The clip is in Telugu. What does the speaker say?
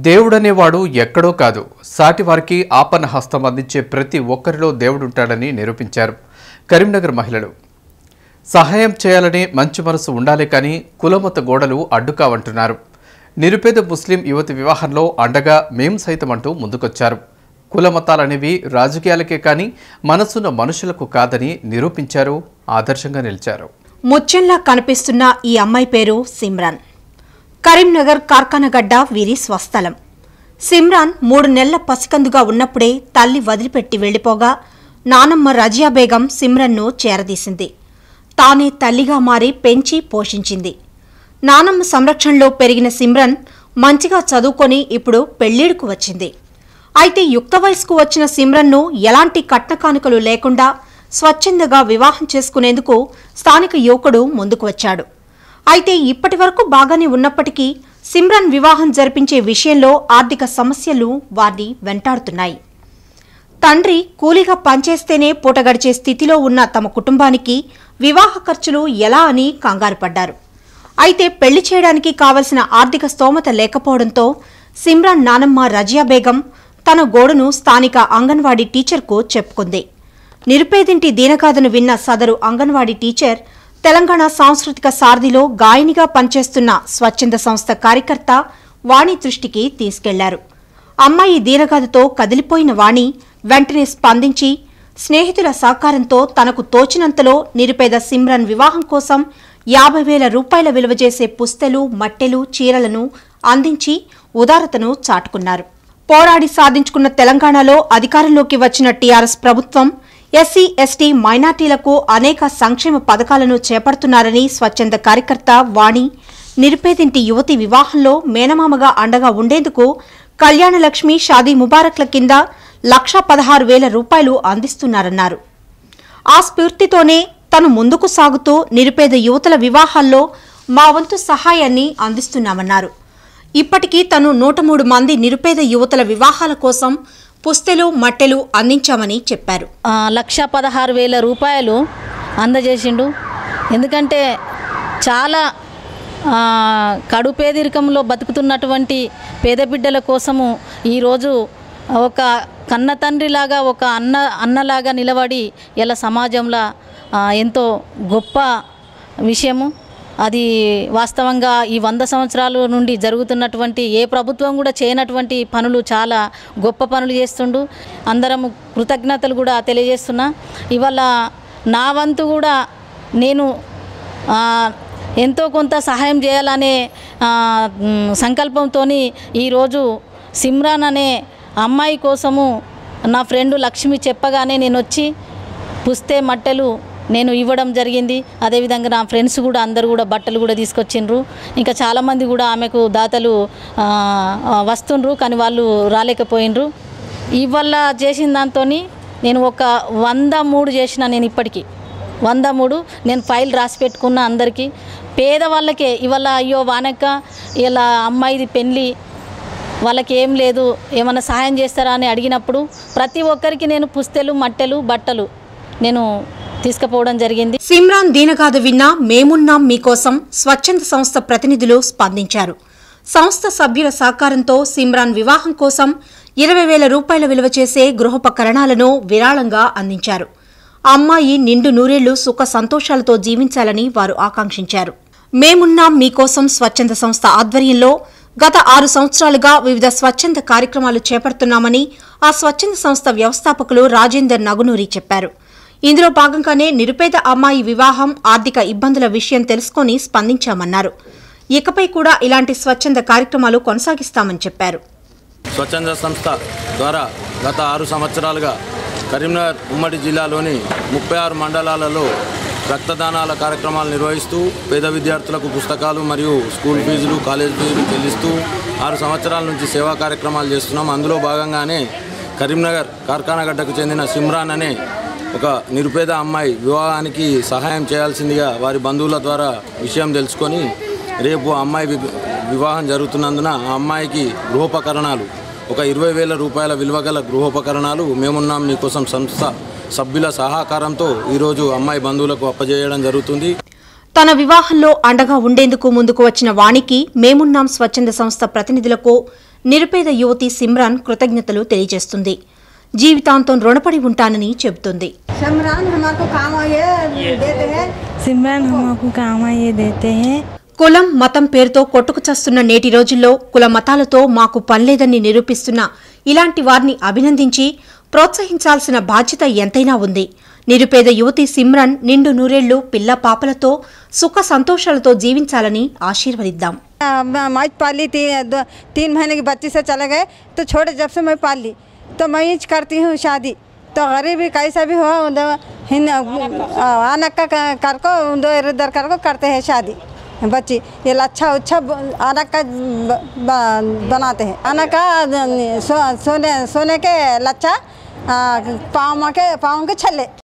దేవుడనేవాడు ఎక్కడో కాదు సాటివారికి ఆపన్న హస్తం అందించే ప్రతి ఒక్కరిలో దేవుడుంటాడని నిరూపించారు కరీంనగర్ మహిళలు సహాయం చేయాలనే మంచి మనసు ఉండాలి కానీ కులమత గోడలు అడ్డుకావంటున్నారు నిరుపేద ముస్లిం యువతి వివాహంలో అండగా మేం సైతం అంటూ ముందుకొచ్చారు కులమతాలనేవి రాజకీయాలకే కానీ మనసున్న మనుషులకు కాదని నిరూపించారు ఆదర్శంగా నిలిచారు ముత్యంలా కనిపిస్తున్న ఈ అమ్మాయి పేరు సిమ్రాన్ కరీంనగర్ కార్ఖానగడ్డ వీరి స్వస్థలం సిమ్రాన్ మూడు నెలల పసికందుగా ఉన్నప్పుడే తల్లి వదిలిపెట్టి వెళ్లిపోగా నానమ్మ రజియా బేగం సిమ్రన్ను చేరదీసింది తానే తల్లిగా మారి పెంచి పోషించింది నానమ్మ సంరక్షణలో పెరిగిన సిమ్రన్ మంచిగా చదువుకొని ఇప్పుడు పెళ్లిడుకు వచ్చింది అయితే యుక్త వయసుకు వచ్చిన సిమ్రన్ను ఎలాంటి కట్న కానుకలు లేకుండా స్వచ్ఛందగా వివాహం చేసుకునేందుకు స్థానిక యువకుడు ముందుకు వచ్చాడు అయితే ఇప్పటి వరకు బాగానే ఉన్నప్పటికీ సిమ్రన్ వివాహం జరిపించే విషయంలో ఆర్థిక సమస్యలు వారిని వెంటాడుతున్నాయి తండ్రి కూలీగా పనిచేస్తేనే పూట గడిచే స్థితిలో ఉన్న తమ కుటుంబానికి వివాహ ఖర్చులు ఎలా అని కంగారు పడ్డారు అయితే పెళ్లి చేయడానికి కావలసిన ఆర్థిక స్తోమత లేకపోవడంతో సిమ్రాన్ నానమ్మ రజియా బేగం తన గోడును స్థానిక అంగన్వాడీ టీచర్కు చెప్పుకుంది నిరుపేదింటి దీనగాథను విన్న సదరు అంగన్వాడీ టీచర్ తెలంగాణ సాంస్కృతిక సారథిలో గాయనిగా పనిచేస్తున్న స్వచ్ఛంద సంస్థ కార్యకర్త వాణి దృష్టికి తీసుకెళ్లారు అమ్మాయి దీనగాథతో కదిలిపోయిన వాణి వెంటనే స్పందించి స్నేహితుల సహకారంతో తనకు తోచినంతలో నిరుపేద సిమ్రన్ వివాహం కోసం యాభై వేల రూపాయల విలువ చేసే పుస్తెలు మట్టెలు చీరలను అందించి ఉదారతను చాటుకున్నారు పోరాడి సాధించుకున్న తెలంగాణలో అధికారంలోకి వచ్చిన టీఆర్ఎస్ ప్రభుత్వం ఎస్సీ ఎస్టీ మైనార్టీలకు అనేక సంక్షేమ పథకాలను చేపడుతున్నారని స్వచ్ఛంద కార్యకర్త వాణి నిరుపేదింటి యువతి వివాహంలో మేనమామగా అండగా ఉండేందుకు కళ్యాణలక్ష్మి షాదీ ముబారక్ల కింద లక్షా పదహారు వేల రూపాయలు అందిస్తున్నారన్నారు ఆ స్ఫూర్తితోనే తను ముందుకు సాగుతూ నిరుపేద యువతుల వివాహాల్లో మా వంతు సహాయాన్ని అందిస్తున్నామన్నారు ఇప్పటికీ తను నూట మూడు మంది నిరుపేద యువతుల వివాహాల కోసం పుస్తెలు మట్టెలు అందించామని చెప్పారు ఆ, లక్ష పదహారు వేల రూపాయలు అందజేసిండు ఎందుకంటే చాలా ఆ, కడు పేదరికంలో బతుకుతున్నటువంటి పేద బిడ్డల కోసము ఈరోజు ఒక కన్న తండ్రిలాగా ఒక అన్న అన్నలాగా నిలబడి ఇలా సమాజంలో ఆ, ఎంతో గొప్ప విషయము అది వాస్తవంగా ఈ వంద సంవత్సరాల నుండి జరుగుతున్నటువంటి ఏ ప్రభుత్వం కూడా చేయనటువంటి పనులు చాలా గొప్ప పనులు చేస్తుండు అందరము కృతజ్ఞతలు కూడా తెలియజేస్తున్నా ఇవాళ నా వంతు కూడా నేను ఆ, ఎంతో కొంత సహాయం చేయాలనే సంకల్పంతో ఈరోజు సిమ్రాన్ అనే అమ్మాయి కోసము నా ఫ్రెండ్ లక్ష్మి చెప్పగానే నేను వచ్చి పుస్తే మట్టెలు నేను ఇవ్వడం జరిగింది అదేవిధంగా నా ఫ్రెండ్స్ కూడా అందరు కూడా బట్టలు కూడా తీసుకొచ్చిండ్రు ఇంకా చాలామంది కూడా ఆమెకు దాతలు ఆ, ఆ, వస్తుండ్రు కానీ వాళ్ళు రాలేకపోయినరు ఇవల్ల చేసిన దాంతో నేను ఒక వంద మూడు చేసిన నేను ఇప్పటికీ వంద మూడు నేను ఫైల్ రాసి పెట్టుకున్న అందరికీ పేదవాళ్ళకే ఇవాళ అయ్యో వానక్క ఇలా అమ్మాయిది పెళ్ళి వాళ్ళకి ఏం లేదు ఏమైనా సహాయం చేస్తారా అని అడిగినప్పుడు ప్రతి ఒక్కరికి నేను పుస్తెలు మట్టెలు బట్టలు నేను తీసుకుపోవడం జరిగింది సిమ్రాన్ దీనగాథ విన్నా మేమున్నాం మీకోసం స్వచ్ఛంద సంస్థ ప్రతినిధులు స్పందించారు సంస్థ సభ్యుల సహకారంతో సిమ్రాన్ వివాహం కోసం ఇరవై వేల రూపాయల విలువ చేసే గృహోపకరణాలను విరాళంగా అందించారు ఆ అమ్మాయి నిండు నూరేళ్లు సుఖ సంతోషాలతో జీవించాలని వారు ఆకాంక్షించారు మేమున్నాం మీకోసం స్వచ్ఛంద సంస్థ ఆధ్వర్యంలో గత ఆరు సంవత్సరాలుగా వివిధ స్వచ్ఛంద కార్యక్రమాలు చేపడుతున్నామని ఆ స్వచ్ఛంద సంస్థ వ్యవస్థాపకులు రాజేందర్ నగునూరి చెప్పారు ఇందులో భాగంగానే నిరుపేద అమ్మాయి వివాహం ఆర్థిక ఇబ్బందుల విషయం తెలుసుకొని స్పందించామన్నారు ఇకపై కూడా ఇలాంటి స్వచ్ఛంద కార్యక్రమాలు కొనసాగిస్తామని చెప్పారు స్వచ్ఛంద సంస్థ ద్వారా గత ఆరు సంవత్సరాలుగా కరీంనగర్ ఉమ్మడి జిల్లాలోని ముప్పై ఆరు మండలాలలో రక్తదానాల కార్యక్రమాలు నిర్వహిస్తూ పేద విద్యార్థులకు పుస్తకాలు మరియు స్కూల్ ఫీజులు కాలేజ్ ఫీజులు చెల్లిస్తూ ఆరు సంవత్సరాల నుంచి సేవా కార్యక్రమాలు చేస్తున్నాం అందులో భాగంగానే కరీంనగర్ కార్ఖానగడ్డకు చెందిన సిమ్రాన్ అనే ఒక నిరుపేద అమ్మాయి వివాహానికి సహాయం చేయాల్సిందిగా వారి బంధువుల ద్వారా విషయం తెలుసుకొని రేపు ఆ అమ్మాయి వి- వివాహం జరుగుతున్నందున ఆ అమ్మాయికి గృహోపకరణాలు ఒక ఇరవై వేల రూపాయల విలువ గల గృహోపకరణాలు మేమున్నాం మీకోసం సంస్థ సభ్యుల సహకారంతో ఈరోజు అమ్మాయి బంధువులకు అప్పజేయడం జరుగుతుంది తన వివాహంలో అండగా ఉండేందుకు ముందుకు వచ్చిన వాణికి మేమున్నాం స్వచ్ఛంద సంస్థ ప్రతినిధులకు నిరుపేద యువతి సిమ్రాన్ కృతజ్ఞతలు తెలియజేస్తుంది జీవితాంతం రుణపడి ఉంటానని చెబుతుంది शमरान हमारे को काम ये देते हैं सिमरन हमको काम ये देते हैं కులం మతం పేరుతో కొట్టుకు చస్తున్న నేటి రోజుల్లో కుల మతాలతో మాకు పనిలేదని నిరూపిస్తున్న ఇలాంటి వారిని అభినందించి ప్రోత్సహించాల్సిన బాధ్యత ఎంతైనా ఉంది నిరుపేద యువతి సిమ్రన్ నిండు నూరేళ్లు పిల్ల పాపలతో సుఖ సంతోషాలతో జీవించాలని ఆశీర్వదిద్దాం मैं पाली थी दो तीन महीने की बच्ची से चले गए तो छोटे जब से मैं पाल ली तो मैं ही करती हूँ शादी तो गरीबी कैसा भी हो दो हिन आनक का कर को दो इधर कर को करते हैं शादी बच्ची ये लच्छा उच्छा आनक का ब- ब- बनाते हैं आनक का सो, सोने सोने के लच्छा पाँव के पाँव के छल्ले